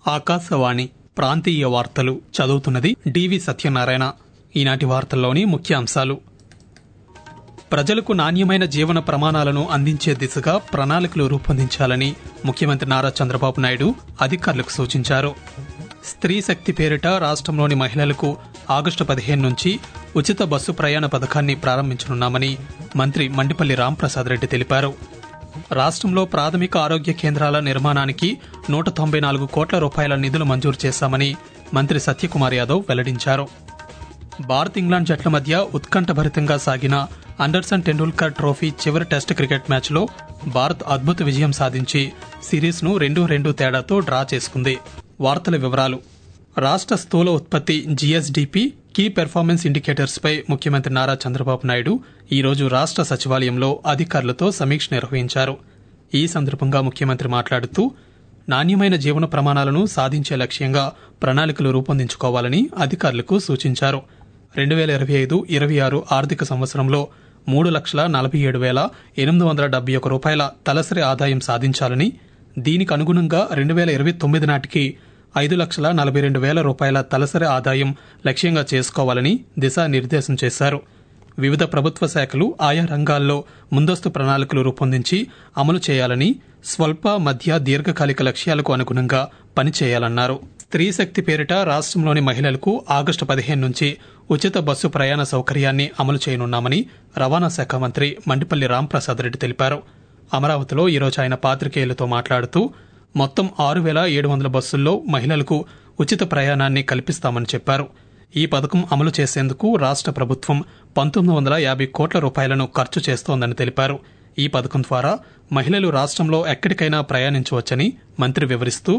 ఆకాశవాణి ప్రాంతీయ వార్తలు చదువుతున్నది డివి సత్యనారాయణ ఈనాటి వార్తల్లోని ముఖ్యాంశాలు ప్రజలకు నాణ్యమైన జీవన ప్రమాణాలను అందించే దిశగా ప్రణాళికలు రూపొందించాలని ముఖ్యమంత్రి నారా చంద్రబాబు నాయుడు అధికారులకు సూచించారు స్త్రీ శక్తి పేరిట రాష్ట్రంలోని మహిళలకు ఆగస్టు పదిహేను నుంచి ఉచిత బస్సు ప్రయాణ పథకాన్ని ప్రారంభించనున్నామని మంత్రి మండిపల్లి రాంప్రసాద్ రెడ్డి తెలిపారు రాష్ట్రంలో ప్రాథమిక ఆరోగ్య కేంద్రాల నిర్మాణానికి నూట తొంభై నాలుగు కోట్ల రూపాయల నిధులు మంజూరు చేశామని మంత్రి సత్యకుమార్ యాదవ్ వెల్లడించారు భారత్ ఇంగ్లాండ్ జట్ల మధ్య ఉత్కంఠభరితంగా సాగిన అండర్సన్ టెండూల్కర్ ట్రోఫీ చివరి టెస్ట్ క్రికెట్ మ్యాచ్లో భారత్ అద్భుత విజయం సాధించి సిరీస్ను రెండు రెండు తేడాతో డ్రా చేసుకుంది వార్తల వివరాలు రాష్ట్ర స్థూల ఉత్పత్తి జీఎస్డీపీ కీ పెర్ఫార్మెన్స్ ఇండికేటర్స్ పై ముఖ్యమంత్రి నారా చంద్రబాబు నాయుడు ఈ రోజు రాష్ట్ర సచివాలయంలో అధికారులతో సమీక్ష నిర్వహించారు ఈ సందర్భంగా ముఖ్యమంత్రి మాట్లాడుతూ నాణ్యమైన జీవన ప్రమాణాలను సాధించే లక్ష్యంగా ప్రణాళికలు రూపొందించుకోవాలని అధికారులకు సూచించారు రెండు వేల ఇరవై ఐదు ఇరవై ఆరు ఆర్థిక సంవత్సరంలో మూడు లక్షల నలభై ఏడు వేల ఎనిమిది వందల డెబ్బై ఒక రూపాయల తలసరి ఆదాయం సాధించాలని దీనికి అనుగుణంగా రెండు వేల ఇరవై తొమ్మిది నాటికి ఐదు లక్షల నలభై రెండు వేల రూపాయల తలసరి ఆదాయం లక్ష్యంగా చేసుకోవాలని దిశానిర్దేశం చేశారు వివిధ ప్రభుత్వ శాఖలు ఆయా రంగాల్లో ముందస్తు ప్రణాళికలు రూపొందించి అమలు చేయాలని స్వల్ప మధ్య దీర్ఘకాలిక లక్ష్యాలకు అనుగుణంగా పనిచేయాలన్నారు స్త్రీ శక్తి పేరిట రాష్ట్రంలోని మహిళలకు ఆగస్టు పదిహేను నుంచి ఉచిత బస్సు ప్రయాణ సౌకర్యాన్ని అమలు చేయనున్నామని రవాణా శాఖ మంత్రి మండిపల్లి రాంప్రసాద్ రెడ్డి తెలిపారు అమరావతిలో ఈరోజు ఆయన పాత్రికేయులతో మాట్లాడుతూ మొత్తం ఆరు వేల ఏడు వందల బస్సుల్లో మహిళలకు ఉచిత ప్రయాణాన్ని కల్పిస్తామని చెప్పారు ఈ పథకం అమలు చేసేందుకు రాష్ట్ర ప్రభుత్వం పంతొమ్మిది వందల యాభై కోట్ల రూపాయలను ఖర్చు చేస్తోందని తెలిపారు ఈ పథకం ద్వారా మహిళలు రాష్ట్రంలో ఎక్కడికైనా ప్రయాణించవచ్చని మంత్రి వివరిస్తూ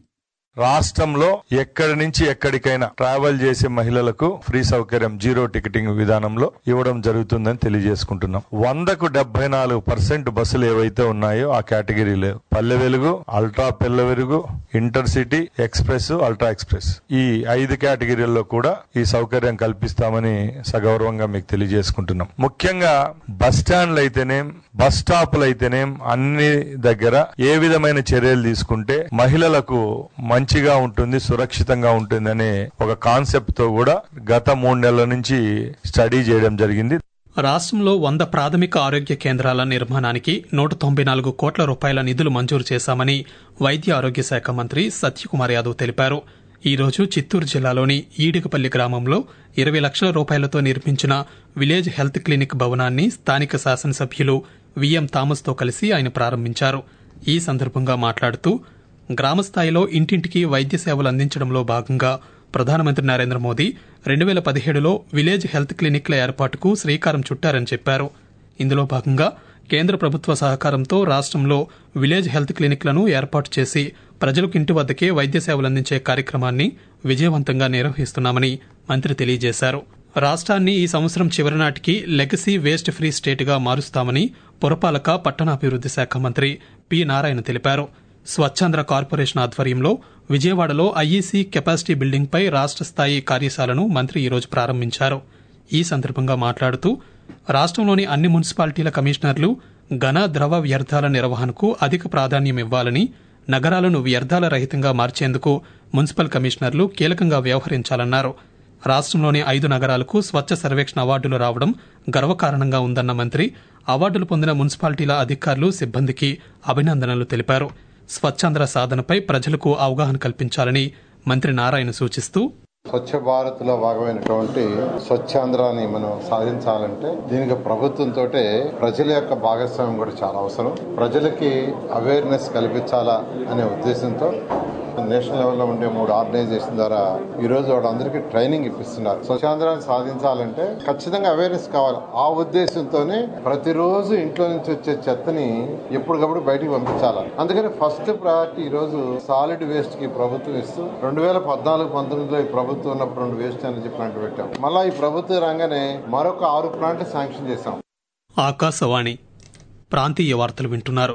రాష్ట్రంలో ఎక్కడి నుంచి ఎక్కడికైనా ట్రావెల్ చేసే మహిళలకు ఫ్రీ సౌకర్యం జీరో టికెటింగ్ విధానంలో ఇవ్వడం జరుగుతుందని తెలియజేసుకుంటున్నాం వందకు డెబ్బై నాలుగు పర్సెంట్ బస్సులు ఏవైతే ఉన్నాయో ఆ కేటగిరీలో పల్లె వెలుగు అల్ట్రా పల్లె వెలుగు intercity express ultra express ఈ ఐదు కేటగిరీల్లో కూడా ఈ సౌకర్యం కల్పిస్తామని సగౌరవంగా మీకు తెలియజేసుకుంటున్నాం ముఖ్యంగా బస్ స్టాండ్లు అయితేనేం బస్ స్టాప్లు అయితేనేం అన్ని దగ్గర ఏ విధమైన చర్యలు తీసుకుంటే మహిళలకు మంచిగా ఉంటుంది సురక్షితంగా ఉంటుంది అనే ఒక కాన్సెప్ట్ తో కూడా గత మూడు నెలల నుంచి స్టడీ చేయడం జరిగింది రాష్ట్రంలో వంద ప్రాథమిక ఆరోగ్య కేంద్రాల నిర్మాణానికి నూట తొంభై నాలుగు కోట్ల రూపాయల నిధులు మంజూరు చేశామని వైద్య ఆరోగ్య శాఖ మంత్రి సత్యకుమార్ యాదవ్ తెలిపారు ఈ రోజు చిత్తూరు జిల్లాలోని ఈడికపల్లి గ్రామంలో ఇరవై లక్షల రూపాయలతో నిర్మించిన విలేజ్ హెల్త్ క్లినిక్ భవనాన్ని స్థానిక శాసనసభ్యులు విఎం థామస్తో కలిసి ఆయన ప్రారంభించారు ఈ సందర్భంగా మాట్లాడుతూ గ్రామస్థాయిలో ఇంటింటికి వైద్య సేవలు అందించడంలో భాగంగా ప్రధానమంత్రి నరేంద్ర మోదీ రెండు వేల పదిహేడులో విలేజ్ హెల్త్ క్లినిక్ల ఏర్పాటుకు శ్రీకారం చుట్టారని చెప్పారు ఇందులో భాగంగా కేంద్ర ప్రభుత్వ సహకారంతో రాష్ట్రంలో విలేజ్ హెల్త్ క్లినిక్లను ఏర్పాటు చేసి ప్రజలకు ఇంటి వద్దకే వైద్య సేవలు అందించే కార్యక్రమాన్ని విజయవంతంగా నిర్వహిస్తున్నామని మంత్రి తెలియజేశారు రాష్ట్రాన్ని ఈ సంవత్సరం చివరి నాటికి లెగసీ వేస్ట్ ఫ్రీ స్టేట్గా మారుస్తామని పురపాలక పట్టణాభివృద్ది శాఖ మంత్రి పి నారాయణ తెలిపారు స్వచ్ఛాంధ్ర కార్పొరేషన్ ఆధ్వర్యంలో విజయవాడలో ఐఈసీ కెపాసిటీ బిల్డింగ్పై రాష్ట్ర స్థాయి కార్యశాలను మంత్రి ఈరోజు ప్రారంభించారు ఈ సందర్భంగా మాట్లాడుతూ రాష్ట్రంలోని అన్ని మున్సిపాలిటీల కమిషనర్లు ఘన ద్రవ వ్యర్థాల నిర్వహణకు అధిక ప్రాధాన్యం ఇవ్వాలని నగరాలను వ్యర్థాల రహితంగా మార్చేందుకు మున్సిపల్ కమిషనర్లు కీలకంగా వ్యవహరించాలన్నారు రాష్ట్రంలోని ఐదు నగరాలకు స్వచ్ఛ సర్వేక్షణ అవార్డులు రావడం గర్వకారణంగా ఉందన్న మంత్రి అవార్డులు పొందిన మున్సిపాలిటీల అధికారులు సిబ్బందికి అభినందనలు తెలిపారు స్వచ్ఛాంధ్ర సాధనపై ప్రజలకు అవగాహన కల్పించాలని మంత్రి నారాయణ సూచిస్తూ స్వచ్ఛ భారత్ లో భాగమైనటువంటి స్వచ్ఛాంధ్రాన్ని మనం సాధించాలంటే దీనికి ప్రభుత్వంతో ప్రజల యొక్క భాగస్వామ్యం కూడా చాలా అవసరం ప్రజలకి అవేర్నెస్ కల్పించాలా అనే ఉద్దేశంతో నేషనల్ లెవెల్లో ఉండే మూడు ఆర్గనైజేషన్ ద్వారా ఈ రోజు వాళ్ళందరికీ ట్రైనింగ్ ఇప్పిస్తున్నారు స్వచ్ఛాంధ్రాన్ని సాధించాలంటే ఖచ్చితంగా అవేర్నెస్ కావాలి ఆ ఉద్దేశంతోనే ప్రతిరోజు ఇంట్లో నుంచి వచ్చే చెత్తని ఎప్పటికప్పుడు బయటికి పంపించాలి అందుకని ఫస్ట్ ప్రయారిటీ ఈ రోజు సాలిడ్ వేస్ట్ కి ప్రభుత్వం ఇస్తూ రెండు వేల పద్నాలుగు పంతొమ్మిదిలో ఈ ప్రభుత్వం ఉన్నప్పుడు రెండు వేస్ట్ అని ప్లాంట్ పెట్టాం మళ్ళా ఈ ప్రభుత్వం రాగానే మరొక ఆరు ప్లాంట్ శాంక్షన్ చేశాం ఆకాశవాణి ప్రాంతీయ వార్తలు వింటున్నారు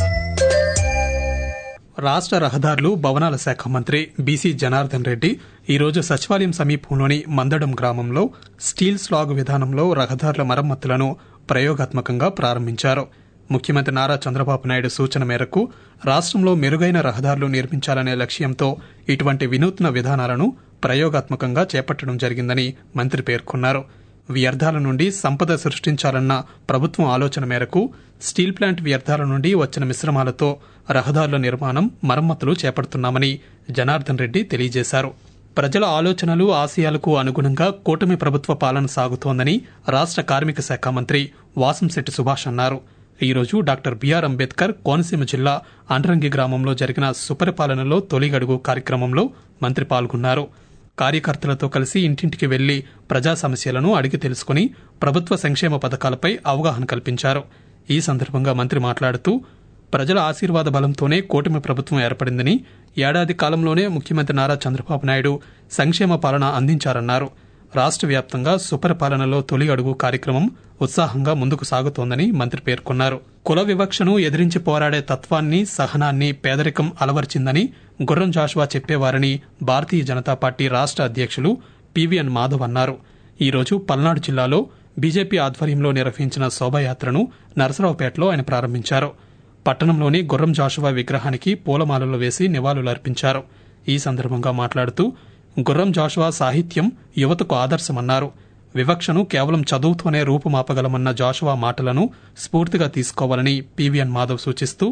రాష్ట్ర రహదారులు భవనాల శాఖ మంత్రి బీసీ జనార్దన్ రెడ్డి ఈరోజు సచివాలయం సమీపంలోని మందడం గ్రామంలో స్టీల్ స్లాగ్ విధానంలో రహదారుల మరమ్మతులను ప్రయోగాత్మకంగా ప్రారంభించారు ముఖ్యమంత్రి నారా చంద్రబాబు నాయుడు సూచన మేరకు రాష్ట్రంలో మెరుగైన రహదారులు నిర్మించాలనే లక్ష్యంతో ఇటువంటి వినూత్న విధానాలను ప్రయోగాత్మకంగా చేపట్టడం జరిగిందని మంత్రి పేర్కొన్నారు వ్యర్థాల నుండి సంపద సృష్టించాలన్న ప్రభుత్వం ఆలోచన మేరకు స్టీల్ ప్లాంట్ వ్యర్థాల నుండి వచ్చిన మిశ్రమాలతో రహదారుల నిర్మాణం మరమ్మతులు చేపడుతున్నామని జనార్దన్ రెడ్డి తెలియజేశారు ప్రజల ఆలోచనలు ఆశయాలకు అనుగుణంగా కూటమి ప్రభుత్వ పాలన సాగుతోందని రాష్ట్ర కార్మిక శాఖ మంత్రి వాసంశెట్టి సుభాష్ అన్నారు ఈరోజు డాక్టర్ బిఆర్ అంబేద్కర్ కోనసీమ జిల్లా అండ్రంగి గ్రామంలో జరిగిన సుపరిపాలనలో తొలిగడుగు కార్యక్రమంలో మంత్రి పాల్గొన్నారు కార్యకర్తలతో కలిసి ఇంటింటికి వెళ్లి ప్రజా సమస్యలను అడిగి తెలుసుకుని ప్రభుత్వ సంక్షేమ పథకాలపై అవగాహన కల్పించారు ఈ సందర్భంగా మంత్రి మాట్లాడుతూ ప్రజల ఆశీర్వాద బలంతోనే కూటమి ప్రభుత్వం ఏర్పడిందని ఏడాది కాలంలోనే ముఖ్యమంత్రి నారా చంద్రబాబు నాయుడు సంక్షేమ పాలన అందించారన్నారు రాష్ట్ర వ్యాప్తంగా సుపరిపాలనలో తొలి అడుగు కార్యక్రమం ఉత్సాహంగా ముందుకు సాగుతోందని మంత్రి పేర్కొన్నారు కుల వివక్షను ఎదిరించి పోరాడే తత్వాన్ని సహనాన్ని పేదరికం అలవర్చిందని గుర్రం జాషువా చెప్పేవారని భారతీయ జనతా పార్టీ రాష్ట్ర అధ్యక్షులు పివిఎన్ మాధవ్ అన్నారు ఈరోజు పల్నాడు జిల్లాలో బీజేపీ ఆధ్వర్యంలో నిర్వహించిన శోభాయాత్రను నరసరావుపేటలో ఆయన ప్రారంభించారు పట్టణంలోని గుర్రం జాషువా విగ్రహానికి పూలమాలలు వేసి నివాళులర్పించారు ఈ సందర్భంగా మాట్లాడుతూ గుర్రం జాషువా సాహిత్యం యువతకు ఆదర్శమన్నారు వివక్షను కేవలం చదువుతోనే రూపుమాపగలమన్న జాషువా మాటలను స్ఫూర్తిగా తీసుకోవాలని పివిఎన్ మాధవ్ సూచిస్తూ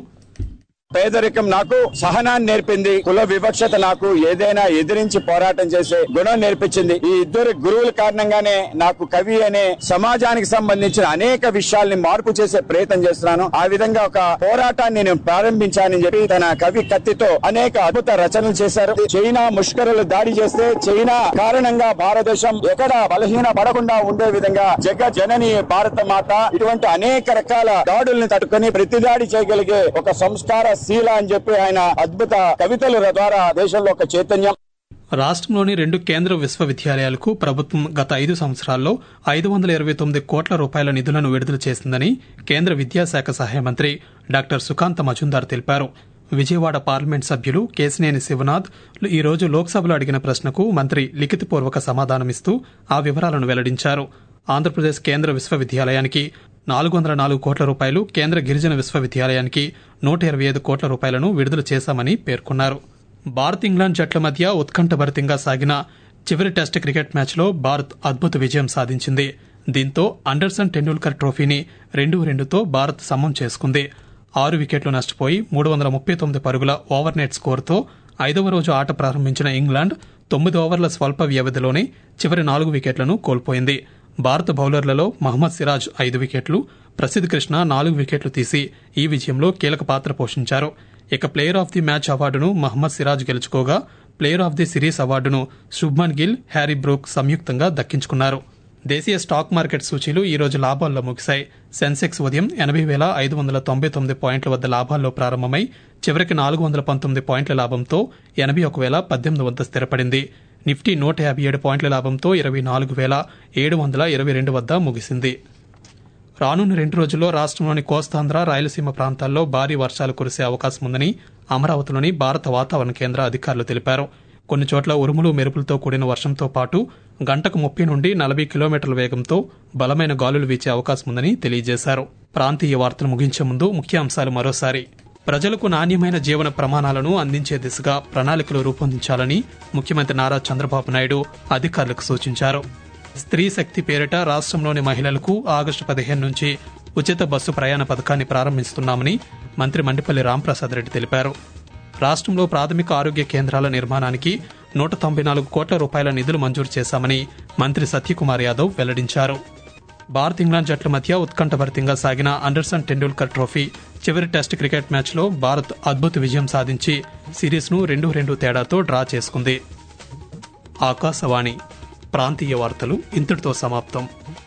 పేదరికం నాకు సహనాన్ని నేర్పింది కుల వివక్షత నాకు ఏదైనా ఎదిరించి పోరాటం చేసే గుణం నేర్పించింది ఈ ఇద్దరు గురువుల కారణంగానే నాకు కవి అనే సమాజానికి సంబంధించిన అనేక విషయాల్ని మార్పు చేసే ప్రయత్నం చేస్తున్నాను ఆ విధంగా ఒక పోరాటాన్ని నేను ప్రారంభించానని చెప్పి తన కవి కత్తితో అనేక అద్భుత రచనలు చేశారు చైనా ముష్కరులు దాడి చేస్తే చైనా కారణంగా భారతదేశం ఎక్కడ బలహీన పడకుండా ఉండే విధంగా జగ జనని భారత మాత ఇటువంటి అనేక రకాల దాడుల్ని తట్టుకొని ప్రతిదాడి చేయగలిగే ఒక సంస్కార శీల అని చెప్పి ఆయన అద్భుత కవితల ద్వారా దేశంలో ఒక చైతన్యం రాష్ట్రంలోని రెండు కేంద్ర విశ్వవిద్యాలయాలకు ప్రభుత్వం గత ఐదు సంవత్సరాల్లో ఐదు వందల ఇరవై తొమ్మిది కోట్ల రూపాయల నిధులను విడుదల చేసిందని కేంద్ర విద్యాశాఖ సహాయ మంత్రి డాక్టర్ సుకాంత మజుందార్ తెలిపారు విజయవాడ పార్లమెంట్ సభ్యులు కేసినేని శివనాథ్ ఈ రోజు లోక్సభలో అడిగిన ప్రశ్నకు మంత్రి లిఖితపూర్వక సమాధానమిస్తూ ఆ వివరాలను వెల్లడించారు ఆంధ్రప్రదేశ్ కేంద్ర విశ్వవిద్యాలయానికి నాలుగు వందల నాలుగు కోట్ల రూపాయలు కేంద్ర గిరిజన విశ్వవిద్యాలయానికి నూట ఇరవై ఐదు కోట్ల రూపాయలను విడుదల చేశామని పేర్కొన్నారు భారత్ ఇంగ్లాండ్ జట్ల మధ్య ఉత్కంఠభరితంగా సాగిన చివరి టెస్ట్ క్రికెట్ మ్యాచ్లో భారత్ అద్భుత విజయం సాధించింది దీంతో అండర్సన్ టెండూల్కర్ ట్రోఫీని రెండు రెండుతో భారత్ సమం చేసుకుంది ఆరు వికెట్లు నష్టపోయి మూడు వందల ముప్పై తొమ్మిది పరుగుల ఓవర్ నెట్ స్కోర్తో ఐదవ రోజు ఆట ప్రారంభించిన ఇంగ్లాండ్ తొమ్మిది ఓవర్ల స్వల్ప వ్యవధిలోనే చివరి నాలుగు వికెట్లను కోల్పోయింది భారత బౌలర్లలో మహమ్మద్ సిరాజ్ ఐదు వికెట్లు ప్రసిద్ధ్ కృష్ణ నాలుగు వికెట్లు తీసి ఈ విజయంలో కీలక పాత్ర పోషించారు ఇక ప్లేయర్ ఆఫ్ ది మ్యాచ్ అవార్డును మహమ్మద్ సిరాజ్ గెలుచుకోగా ప్లేయర్ ఆఫ్ ది సిరీస్ అవార్డును శుభ్మన్ గిల్ హ్యారీ బ్రూక్ సంయుక్తంగా దక్కించుకున్నారు దేశీయ స్టాక్ మార్కెట్ సూచీలు ఈ రోజు లాభాల్లో ముగిశాయి సెన్సెక్స్ ఉదయం ఎనభై వేల ఐదు వందల తొంభై తొమ్మిది పాయింట్ల వద్ద లాభాల్లో ప్రారంభమై చివరికి నాలుగు వందల పంతొమ్మిది పాయింట్ల లాభంతో ఎనభై ఒక వేల పద్దెనిమిది వద్ద స్థిరపడింది నిఫ్టీ నూట యాభై ఏడు పాయింట్ల లాభంతో ఇరవై నాలుగు వేల ఏడు వందల ఇరవై రెండు వద్ద ముగిసింది రానున్న రెండు రోజుల్లో రాష్ట్రంలోని కోస్తాంధ్ర రాయలసీమ ప్రాంతాల్లో భారీ వర్షాలు కురిసే అవకాశం ఉందని అమరావతిలోని భారత వాతావరణ కేంద్ర అధికారులు తెలిపారు కొన్ని చోట్ల ఉరుములు మెరుపులతో కూడిన వర్షంతో పాటు గంటకు ముప్పై నుండి నలభై కిలోమీటర్ల వేగంతో బలమైన గాలులు వీచే అవకాశం ఉందని తెలియజేశారు ప్రాంతీయ వార్తలు ముగించే ముందు ముఖ్యాంశాలు మరోసారి ప్రజలకు నాణ్యమైన జీవన ప్రమాణాలను అందించే దిశగా ప్రణాళికలు రూపొందించాలని ముఖ్యమంత్రి నారా చంద్రబాబు నాయుడు అధికారులకు సూచించారు స్త్రీ శక్తి పేరిట రాష్ట్రంలోని మహిళలకు ఆగస్టు పదిహేను నుంచి ఉచిత బస్సు ప్రయాణ పథకాన్ని ప్రారంభిస్తున్నామని మంత్రి మండిపల్లి రాంప్రసాద్ రెడ్డి తెలిపారు రాష్ట్రంలో ప్రాథమిక ఆరోగ్య కేంద్రాల నిర్మాణానికి నూట తొంభై నాలుగు కోట్ల రూపాయల నిధులు మంజూరు చేశామని మంత్రి సత్యకుమార్ యాదవ్ వెల్లడించారు భారత్ ఇంగ్లాండ్ జట్ల మధ్య ఉత్కంఠభరితంగా సాగిన అండర్సన్ టెండూల్కర్ ట్రోఫీ చివరి టెస్ట్ క్రికెట్ మ్యాచ్లో భారత్ అద్భుత విజయం సాధించి సిరీస్ను రెండు రెండు తేడాతో డ్రా చేసుకుంది ఆకాశవాణి ప్రాంతీయ వార్తలు ఇంతటితో సమాప్తం